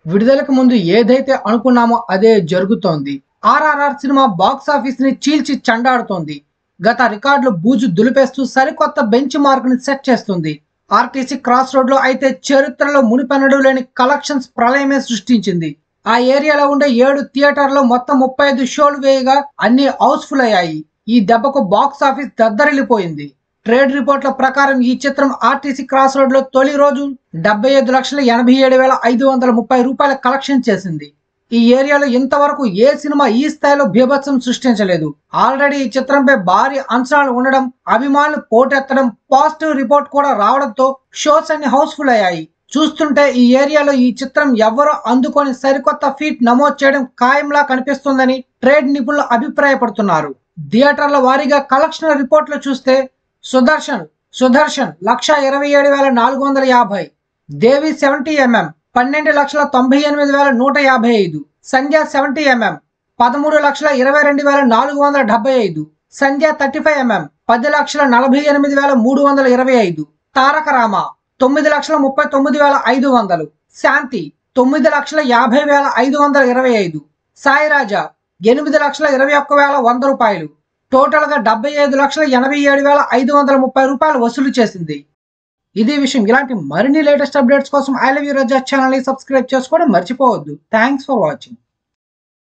విడుదలకు ముందు ఏదైతే అనుకున్నామో అదే జరుగుతోంది ఆర్ఆర్ఆర్ సినిమా బాక్స్ ఆఫీస్ ని చీల్చి చండాడుతోంది గత రికార్డులు బూజు దులిపేస్తూ సరికొత్త బెంచ్ మార్క్ ని సెట్ చేస్తుంది ఆర్టీసీ క్రాస్ రోడ్ లో అయితే చరిత్రలో మునిపెన్నడు లేని కలెక్షన్స్ ప్రళయమే సృష్టించింది ఆ ఏరియాలో ఉండే ఏడు థియేటర్లో మొత్తం ముప్పై ఐదు షోలు వేయగా అన్ని హౌస్ఫుల్ అయ్యాయి ఈ దెబ్బకు బాక్స్ ఆఫీస్ దద్దరిల్లిపోయింది ట్రేడ్ రిపోర్ట్ల ప్రకారం ఈ చిత్రం ఆర్టీసీ క్రాస్ రోడ్ లో తొలి రోజు డెబ్బై ఐదు లక్షల ఎనభై ఏడు వేల ఐదు వందల ముప్పై రూపాయల కలెక్షన్ చేసింది ఈ ఏరియాలో ఇంతవరకు ఏ సినిమా ఈ స్థాయిలో బీభత్సం సృష్టించలేదు ఆల్రెడీ ఈ చిత్రంపై భారీ అంచనాలు ఉండడం అభిమానులు పోటెత్తడం పాజిటివ్ రిపోర్ట్ కూడా రావడంతో షోస్ అన్ని హౌస్ఫుల్ అయ్యాయి చూస్తుంటే ఈ ఏరియాలో ఈ చిత్రం ఎవరో అందుకొని సరికొత్త ఫీట్ నమోదు చేయడం ఖాయంలా కనిపిస్తుందని ట్రేడ్ నిపుణులు అభిప్రాయపడుతున్నారు థియేటర్ల వారీగా కలెక్షన్ రిపోర్ట్లు చూస్తే సుదర్శన్ సుదర్శన్ లక్ష ఇరవై ఏడు వేల నాలుగు వందల యాభై దేవి సెవెంటీ ఎంఎం పన్నెండు లక్షల తొంభై ఎనిమిది వేల నూట యాభై ఐదు సంధ్య సెవెంటీ ఎంఎం పదమూడు లక్షల ఇరవై రెండు వేల నాలుగు వందల డెబ్బై ఐదు సంధ్య థర్టీ ఫైవ్ ఎంఎం పది లక్షల నలభై ఎనిమిది వేల మూడు వందల ఇరవై ఐదు తారక రామ తొమ్మిది లక్షల ముప్పై తొమ్మిది వేల ఐదు వందలు శాంతి తొమ్మిది లక్షల యాభై వేల ఐదు వందల ఇరవై ఐదు సాయిరాజా ఎనిమిది లక్షల ఇరవై ఒక్క వేల వంద రూపాయలు టోటల్ గా డెబ్బై ఐదు లక్షల ఎనభై ఏడు వేల ఐదు వందల ముప్పై రూపాయలు వసూలు చేసింది ఇదే విషయం ఇలాంటి మరిన్ని లేటెస్ట్ అప్డేట్స్ కోసం I love you Raza channel ని సబ్స్క్రైబ్ చేసుకోవడం మర్చిపోవద్దు థ్యాంక్స్ ఫర్ వాచింగ్